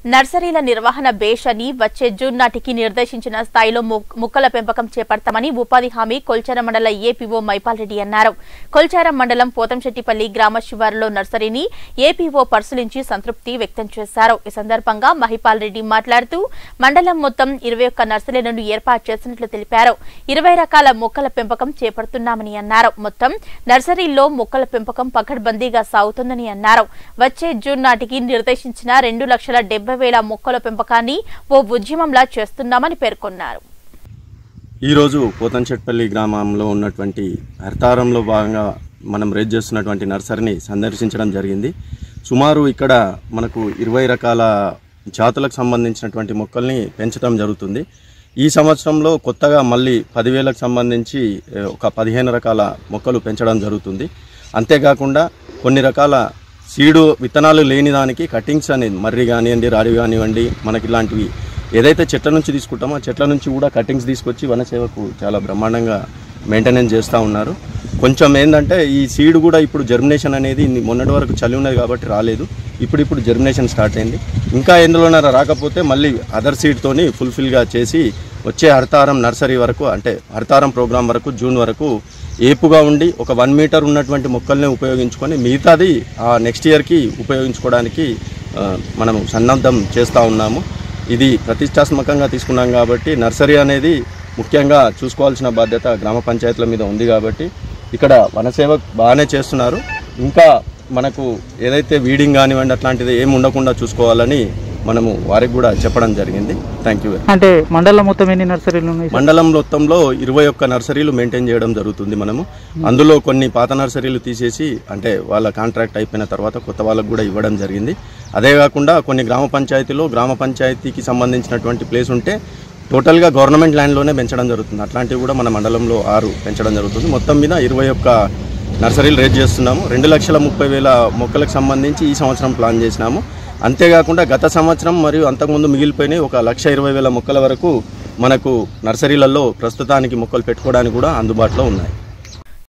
నర్సరీల నిర్వహణ బేష్ అని వచ్చే జూన్ నాటికి నిర్దేశించిన స్థాయిలో మొక్- మొక్కల పెంపకం చేపడతామని ఉపాధి హామీ కొల్చారం మండల ఏపీఓ మైపాల్ రెడ్డి అన్నారు కొల్చారం మండలం పోతంశెట్టిపల్లి గ్రామ శివారులో నర్సరీని ఏపీఓ పరిశీలించి సంతృప్తి వ్యక్తం చేశారు ఈ సందర్భంగా మహిపాల్ రెడ్డి మాట్లాడుతూ మండలం మొత్తం ఇరవై ఒక్క నర్సరీలను ఏర్పాటు చేసినట్లు తెలిపారు ఇరవై రకాల మొక్కల పెంపకం చేపడుతున్నామని అన్నారు మొత్తం నర్సరీల్లో మొక్కల పెంపకం పకడ్బందీగా సాగుతుందని అన్నారు వచ్చే జూన్ నాటికి నిర్దేశించిన రెండు లక్షల డెబ్బై వేల మొక్కల పెంపకాన్ని ఓ ఉద్యమంలా చేస్తున్నామని పేర్కొన్నారు ఈరోజు పోతంచెట్పల్లి గ్రామంలో ఉన్నటువంటి హరితారంలో భాగంగా మనం రేజ్ చేస్తున్నటువంటి నర్సరీని సందర్శించడం జరిగింది సుమారు ఇక్కడ మనకు ఇరవై రకాల జాతులకు సంబంధించినటువంటి మొక్కల్ని పెంచడం జరుగుతుంది ఈ సంవత్సరంలో కొత్తగా మళ్ళీ పదివేలకు సంబంధించి ఏ, ఒక పదిహేను రకాల మొక్కలు పెంచడం జరుగుతుంది అంతేకాకుండా కొన్ని రకాల సీడు విత్తనాలు లేని దానికి కటింగ్స్ అనేది మర్రి కానివ్వండి రాడి కానివ్వండి మనకి ఇలాంటివి ఏదైతే చెట్ల నుంచి తీసుకుంటామో ఆ చెట్ల నుంచి కూడా కటింగ్స్ తీసుకొచ్చి వనసేవకు చాలా బ్రహ్మాండంగా మెయింటెనెన్స్ చేస్తూ ఉన్నారు కొంచెం ఏంటంటే ఈ సీడ్ కూడా ఇప్పుడు జర్మినేషన్ అనేది ఇన్ని- మొన్నటి వరకు చలి ఉన్నది కాబట్టి రాలేదు ఇప్పుడు ఇప్పుడు జర్మినేషన్ స్టార్ట్ అయింది ఇంకా ఎందులోనైనా రాకపోతే మళ్ళీ అదర్ సీడ్తోని ఫుల్ఫిల్గా చేసి వచ్చే హరితారం నర్సరీ వరకు అంటే హరితారం ప్రోగ్రాం వరకు జూన్ వరకు ఏపుగా ఉండి ఒక వన్ మీటర్ ఉన్నటువంటి మొక్కల్ని ఉపయోగించుకొని మిగతాది ఆ నెక్స్ట్ ఇయర్కి ఉపయోగించుకోవడానికి ఆ, మనం సన్నద్ధం చేస్తూ ఉన్నాము ఇది ప్రతిష్టాత్మకంగా తీసుకున్నాం కాబట్టి నర్సరీ అనేది ముఖ్యంగా చూసుకోవాల్సిన బాధ్యత గ్రామ పంచాయతీల మీద ఉంది కాబట్టి ఇక్కడ వనసేవ బాగానే చేస్తున్నారు ఇంకా మనకు ఏదైతే వీడింగ్ కానివ్వండి అట్లాంటిది ఏమి ఉండకుండా చూసుకోవాలని మనము వారికి కూడా చెప్పడం జరిగింది థ్యాంక్ యూ అంటే మండలం మొత్తం ఎన్ని నర్సరీలు ఉన్నాయి సార్? మండలం మొత్తంలో ఇరవై ఒక్క నర్సరీలు మెయింటైన్ చేయడం జరుగుతుంది మనము అందులో కొన్ని పాత నర్సరీలు తీసేసి అంటే వాళ్ళ కాంట్రాక్ట్ అయిపోయిన తర్వాత కొత్త వాళ్ళకు కూడా ఇవ్వడం జరిగింది అదే కాకుండా కొన్ని గ్రామ పంచాయతీలో గ్రామ పంచాయతీకి సంబంధించినటువంటి ప్లేస్ ఉంటే టోటల్గా గవర్నమెంట్ ల్యాండ్లోనే పెంచడం జరుగుతుంది అట్లాంటివి కూడా మన మండలంలో ఆరు పెంచడం జరుగుతుంది మొత్తం మీద ఇరవై ఒక్క నర్సరీలు రేట్ చేస్తున్నాము రెండు లక్షల ముప్పై వేల మొక్కలకు సంబంధించి ఈ సంవత్సరం ప్లాన్ చేసినాము అంతేకాకుండా గత సంవత్సరం మరియు అంతకుముందు మిగిలిపోయినాయి ఒక లక్ష ఇరవై వేల మొక్కల వరకు మనకు నర్సరీలలో ప్రస్తుతానికి మొక్కలు పెట్టుకోవడానికి కూడా అందుబాటులో ఉన్నాయి